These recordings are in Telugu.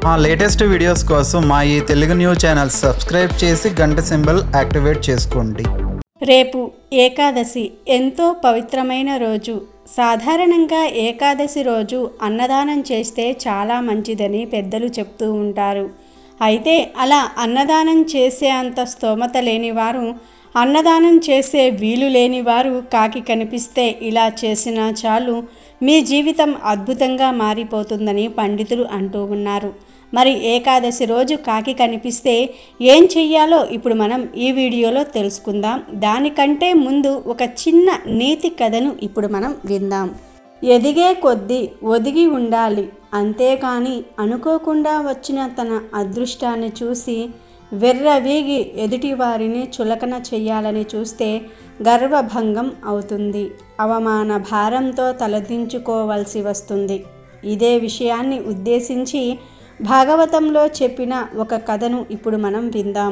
మా లేటెస్ట్ వీడియోస్ కోసం మా ఈ తెలుగు న్యూస్ ఛానల్ సబ్స్క్రైబ్ చేసి గంట సింబల్ యాక్టివేట్ చేసుకోండి రేపు ఏకాదశి ఎంతో పవిత్రమైన రోజు సాధారణంగా ఏకాదశి రోజు అన్నదానం చేస్తే చాలా మంచిదని పెద్దలు చెప్తూ ఉంటారు అయితే అలా అన్నదానం చేసే అంత స్తోమత లేనివారు అన్నదానం చేసే వీలు లేనివారు కాకి కనిపిస్తే ఇలా చేసినా చాలు మీ జీవితం అద్భుతంగా మారిపోతుందని పండితులు అంటూ ఉన్నారు మరి ఏకాదశి రోజు కాకి కనిపిస్తే ఏం చెయ్యాలో ఇప్పుడు మనం ఈ వీడియోలో తెలుసుకుందాం దానికంటే ముందు ఒక చిన్న నీతి కథను ఇప్పుడు మనం విందాం ఎదిగే కొద్దీ ఒదిగి ఉండాలి అంతేకాని అనుకోకుండా వచ్చిన తన అదృష్టాన్ని చూసి వెర్రవీగి ఎదుటివారిని చులకన చెయ్యాలని చూస్తే గర్వభంగం అవుతుంది అవమాన భారంతో తలదించుకోవలసి వస్తుంది ఇదే విషయాన్ని ఉద్దేశించి భాగవతంలో చెప్పిన ఒక కథను ఇప్పుడు మనం విందాం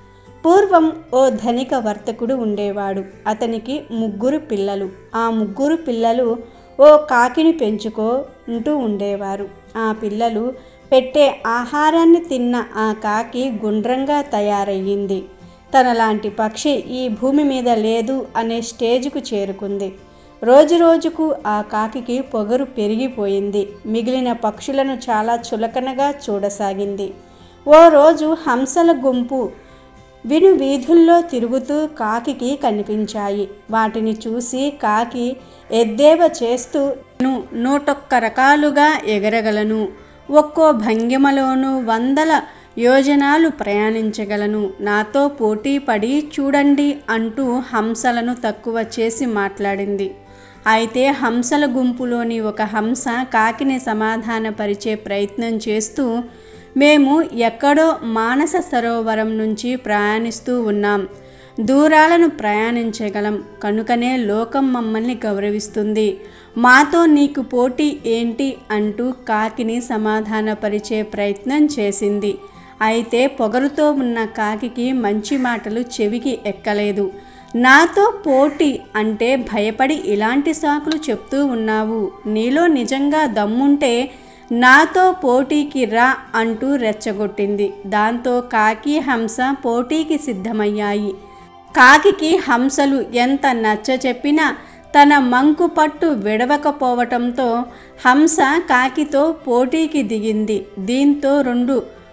పూర్వం ఓ ధనిక వర్తకుడు ఉండేవాడు అతనికి ముగ్గురు పిల్లలు ఆ ముగ్గురు పిల్లలు ఓ కాకిని పెంచుకుంటూ ఉండేవారు ఆ పిల్లలు పెట్టే ఆహారాన్ని తిన్న ఆ కాకి గుండ్రంగా తయారయ్యింది తనలాంటి పక్షి ఈ భూమి మీద లేదు అనే స్టేజ్కు చేరుకుంది రోజు రోజుకు ఆ కాకికి పొగరు పెరిగిపోయింది మిగిలిన పక్షులను చాలా చులకనగా చూడసాగింది ఓ రోజు హంసల గుంపు విను వీధుల్లో తిరుగుతూ కాకికి కనిపించాయి వాటిని చూసి కాకి ఎద్దేవ చేస్తూ "నేను నూటొక్క రకాలుగా ఎగరగలను ఒక్కో భంగిమలోనూ వందల యోజనాలు ప్రయాణించగలను నాతో పోటీ పడి చూడండి అంటూ హంసలను తక్కువ చేసి మాట్లాడింది అయితే హంసల గుంపులోని ఒక హంస కాకిని సమాధానపరిచే ప్రయత్నం చేస్తూ మేము ఎక్కడో మానస సరోవరం నుంచి ప్రయాణిస్తూ ఉన్నాం దూరాలను ప్రయాణించగలం కనుకనే లోకం మమ్మల్ని గౌరవిస్తుంది మాతో నీకు పోటీ ఏంటి అంటూ కాకిని సమాధానపరిచే ప్రయత్నం చేసింది అయితే పొగరుతో ఉన్న కాకికి మంచి మాటలు చెవికి ఎక్కలేదు నాతో పోటీ అంటే భయపడి ఇలాంటి సాకులు చెప్తూ ఉన్నావు నీలో నిజంగా దమ్ముంటే నాతో పోటీకి రా అంటూ రెచ్చగొట్టింది దాంతో కాకి హంస పోటీకి సిద్ధమయ్యాయి కాకికి హంసలు ఎంత నచ్చ చెప్పినా తన మంకు పట్టు విడవకపోవటంతో హంస కాకితో పోటీకి దిగింది దీంతో రెండు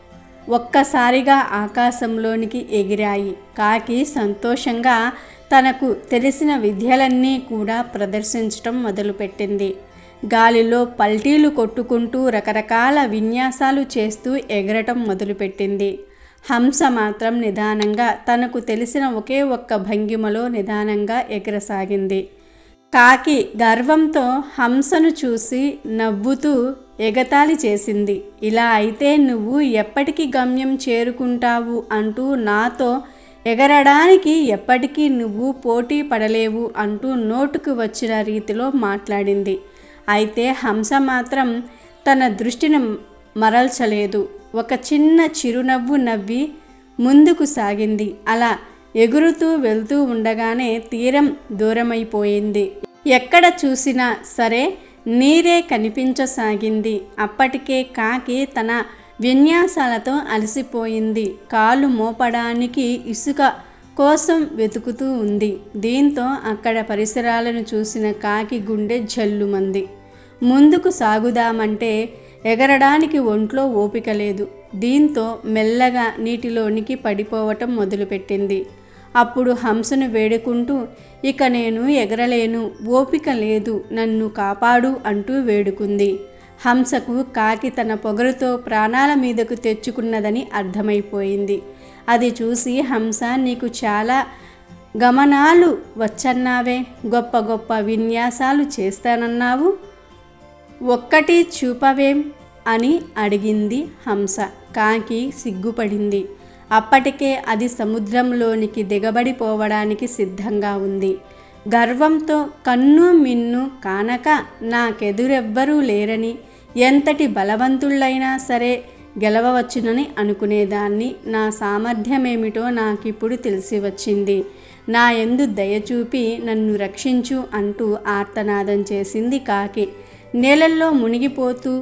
ఒక్కసారిగా ఆకాశంలోనికి ఎగిరాయి కాకి సంతోషంగా తనకు తెలిసిన విద్యలన్నీ కూడా ప్రదర్శించటం మొదలుపెట్టింది గాలిలో పల్టీలు కొట్టుకుంటూ రకరకాల విన్యాసాలు చేస్తూ ఎగరటం మొదలుపెట్టింది హంస మాత్రం నిదానంగా తనకు తెలిసిన ఒకే ఒక్క భంగిమలో నిదానంగా ఎగరసాగింది కాకి గర్వంతో హంసను చూసి నవ్వుతూ ఎగతాళి చేసింది ఇలా అయితే నువ్వు ఎప్పటికి గమ్యం చేరుకుంటావు అంటూ నాతో ఎగరడానికి ఎప్పటికీ నువ్వు పోటీ పడలేవు అంటూ నోటుకు వచ్చిన రీతిలో మాట్లాడింది అయితే హంస మాత్రం తన దృష్టిని మరల్చలేదు ఒక చిన్న చిరునవ్వు నవ్వి ముందుకు సాగింది అలా ఎగురుతూ వెళ్తూ ఉండగానే తీరం దూరమైపోయింది ఎక్కడ చూసినా సరే నీరే కనిపించసాగింది అప్పటికే కాకి తన విన్యాసాలతో అలసిపోయింది కాలు మోపడానికి ఇసుక కోసం వెతుకుతూ ఉంది దీంతో అక్కడ పరిసరాలను చూసిన కాకి గుండె జల్లుమంది ముందుకు సాగుదామంటే ఎగరడానికి ఒంట్లో ఓపిక లేదు దీంతో మెల్లగా నీటిలోనికి పడిపోవటం మొదలుపెట్టింది అప్పుడు హంసను వేడుకుంటూ ఇక నేను ఎగరలేను ఓపిక లేదు నన్ను కాపాడు అంటూ వేడుకుంది హంసకు కాకి తన పొగరుతో ప్రాణాల మీదకు తెచ్చుకున్నదని అర్థమైపోయింది అది చూసి హంస నీకు చాలా గమనాలు వచ్చన్నావే గొప్ప గొప్ప విన్యాసాలు చేస్తానన్నావు ఒక్కటి చూపవేం అని అడిగింది హంస కాకి సిగ్గుపడింది అప్పటికే అది సముద్రంలోనికి దిగబడిపోవడానికి సిద్ధంగా ఉంది గర్వంతో కన్ను మిన్ను కానక నాకెదురెవ్వరూ లేరని ఎంతటి బలవంతుళ్ళైనా సరే గెలవవచ్చునని అనుకునేదాన్ని నా సామర్థ్యమేమిటో నాకిప్పుడు తెలిసి వచ్చింది నా ఎందు దయచూపి నన్ను రక్షించు అంటూ ఆర్తనాదం చేసింది కాకి నీళ్ళల్లో మునిగిపోతూ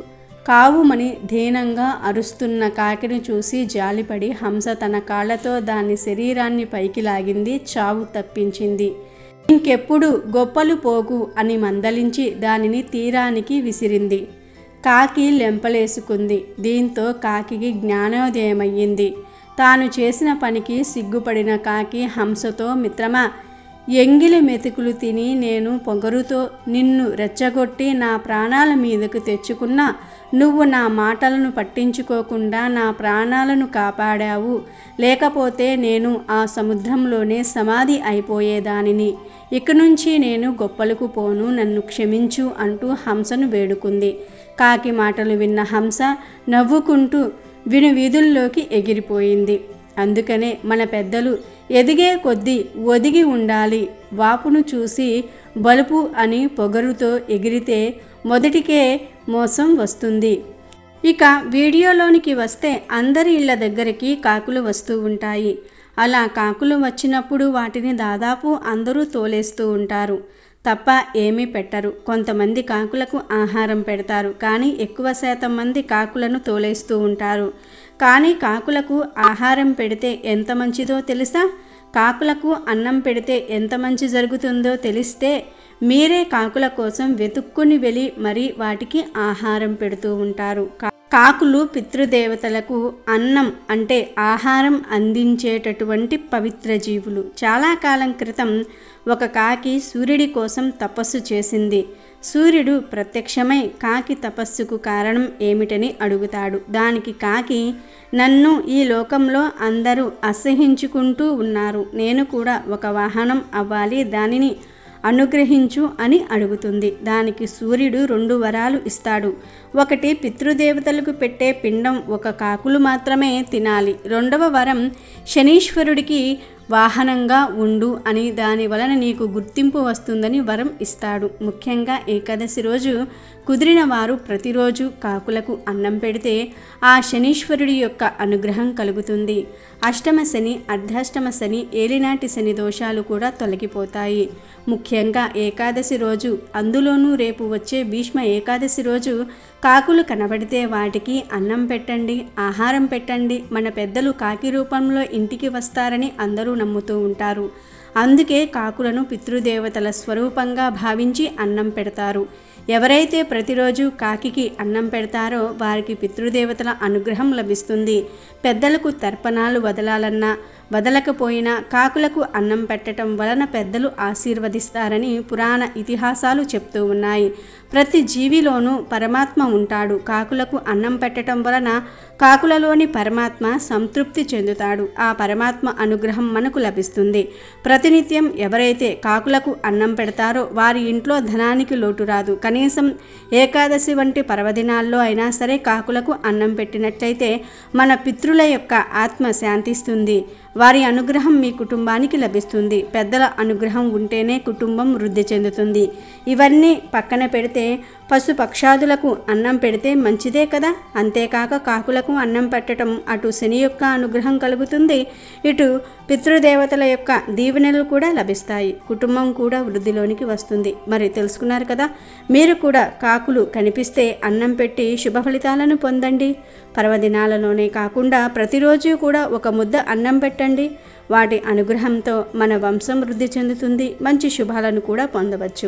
కావుమని ధీనంగా అరుస్తున్న కాకిని చూసి జాలిపడి హంస తన కాళ్ళతో దాని శరీరాన్ని పైకి లాగింది చావు తప్పించింది ఇంకెప్పుడు గొప్పలు పోగు అని మందలించి దానిని తీరానికి విసిరింది కాకి లెంపలేసుకుంది దీంతో కాకికి జ్ఞానోదయమయ్యింది తాను చేసిన పనికి సిగ్గుపడిన కాకి హంసతో మిత్రమా ఎంగిలి మెతుకులు తిని నేను పొగరుతో నిన్ను రెచ్చగొట్టి నా ప్రాణాల మీదకు తెచ్చుకున్నా నువ్వు నా మాటలను పట్టించుకోకుండా నా ప్రాణాలను కాపాడావు లేకపోతే నేను ఆ సముద్రంలోనే సమాధి అయిపోయేదానిని ఇక నుంచి నేను గొప్పలకు పోను నన్ను క్షమించు అంటూ హంసను వేడుకుంది కాకి మాటలు విన్న హంస నవ్వుకుంటూ విను వీధుల్లోకి ఎగిరిపోయింది అందుకనే మన పెద్దలు ఎదిగే కొద్దీ ఒదిగి ఉండాలి వాపును చూసి బలుపు అని పొగరుతో ఎగిరితే మొదటికే మోసం వస్తుంది ఇక వీడియోలోనికి వస్తే అందరి ఇళ్ళ దగ్గరికి కాకులు వస్తూ ఉంటాయి అలా కాకులు వచ్చినప్పుడు వాటిని దాదాపు అందరూ తోలేస్తూ ఉంటారు తప్ప ఏమీ పెట్టరు కొంతమంది కాకులకు ఆహారం పెడతారు కానీ ఎక్కువ శాతం మంది కాకులను తోలేస్తూ ఉంటారు కానీ కాకులకు ఆహారం పెడితే ఎంత మంచిదో తెలుసా కాకులకు అన్నం పెడితే ఎంత మంచి జరుగుతుందో తెలిస్తే మీరే కాకుల కోసం వెతుక్కుని వెళ్ళి మరీ వాటికి ఆహారం పెడుతూ ఉంటారు కా- కాకులు పితృదేవతలకు అన్నం అంటే ఆహారం అందించేటటువంటి పవిత్ర జీవులు చాలా కాలం క్రితం ఒక కాకి సూర్యుడి కోసం తపస్సు చేసింది సూర్యుడు ప్రత్యక్షమై కాకి తపస్సుకు కారణం ఏమిటని అడుగుతాడు దానికి కాకి నన్ను ఈ లోకంలో అందరూ అసహించుకుంటూ ఉన్నారు నేను కూడా ఒక వాహనం అవ్వాలి దానిని అనుగ్రహించు అని అడుగుతుంది దానికి సూర్యుడు రెండు వరాలు ఇస్తాడు ఒకటి పితృదేవతలకు పెట్టే పిండం ఒక కాకులు మాత్రమే తినాలి రెండవ వరం శనీశ్వరుడికి వాహనంగా ఉండు అని దాని వలన నీకు గుర్తింపు వస్తుందని వరం ఇస్తాడు ముఖ్యంగా ఏకాదశి రోజు కుదిరిన వారు ప్రతిరోజు కాకులకు అన్నం పెడితే ఆ శనీశ్వరుడి యొక్క అనుగ్రహం కలుగుతుంది అష్టమ శని అర్ధాష్టమ శని ఏలినాటి శని దోషాలు కూడా తొలగిపోతాయి ముఖ్యంగా ఏకాదశి రోజు అందులోనూ రేపు వచ్చే భీష్మ ఏకాదశి రోజు కాకులు కనబడితే వాటికి అన్నం పెట్టండి ఆహారం పెట్టండి మన పెద్దలు కాకి రూపంలో ఇంటికి వస్తారని అందరూ నమ్ముతూ ఉంటారు అందుకే కాకులను పితృదేవతల స్వరూపంగా భావించి అన్నం పెడతారు ఎవరైతే ప్రతిరోజు కాకికి అన్నం పెడతారో వారికి పితృదేవతల అనుగ్రహం లభిస్తుంది పెద్దలకు తర్పణాలు వదలాలన్నా వదలకపోయినా కాకులకు అన్నం పెట్టడం వలన పెద్దలు ఆశీర్వదిస్తారని పురాణ ఇతిహాసాలు చెప్తూ ఉన్నాయి ప్రతి జీవిలోనూ పరమాత్మ ఉంటాడు కాకులకు అన్నం పెట్టడం వలన కాకులలోని పరమాత్మ సంతృప్తి చెందుతాడు ఆ పరమాత్మ అనుగ్రహం మనకు లభిస్తుంది ప్రతినిత్యం ఎవరైతే కాకులకు అన్నం పెడతారో వారి ఇంట్లో ధనానికి లోటు రాదు కనీసం ఏకాదశి వంటి పర్వదినాల్లో అయినా సరే కాకులకు అన్నం పెట్టినట్లయితే మన పితృల యొక్క ఆత్మ శాంతిస్తుంది వారి అనుగ్రహం మీ కుటుంబానికి లభిస్తుంది పెద్దల అనుగ్రహం ఉంటేనే కుటుంబం వృద్ధి చెందుతుంది ఇవన్నీ పక్కన పెడితే పశు పక్షాదులకు అన్నం పెడితే మంచిదే కదా అంతేకాక కాకులకు అన్నం పెట్టడం అటు శని యొక్క అనుగ్రహం కలుగుతుంది ఇటు పితృదేవతల యొక్క దీవెనలు కూడా లభిస్తాయి కుటుంబం కూడా వృద్ధిలోనికి వస్తుంది మరి తెలుసుకున్నారు కదా మీరు కూడా కాకులు కనిపిస్తే అన్నం పెట్టి శుభ ఫలితాలను పొందండి పర్వదినాలలోనే కాకుండా ప్రతిరోజు కూడా ఒక ముద్ద అన్నం పెట్టండి వాటి అనుగ్రహంతో మన వంశం వృద్ధి చెందుతుంది మంచి శుభాలను కూడా పొందవచ్చు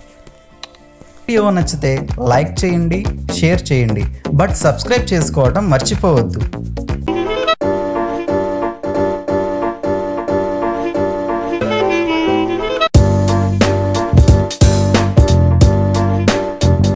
వీడియో నచ్చితే లైక్ చేయండి షేర్ చేయండి బట్ సబ్స్క్రైబ్ చేసుకోవడం మర్చిపోవద్దు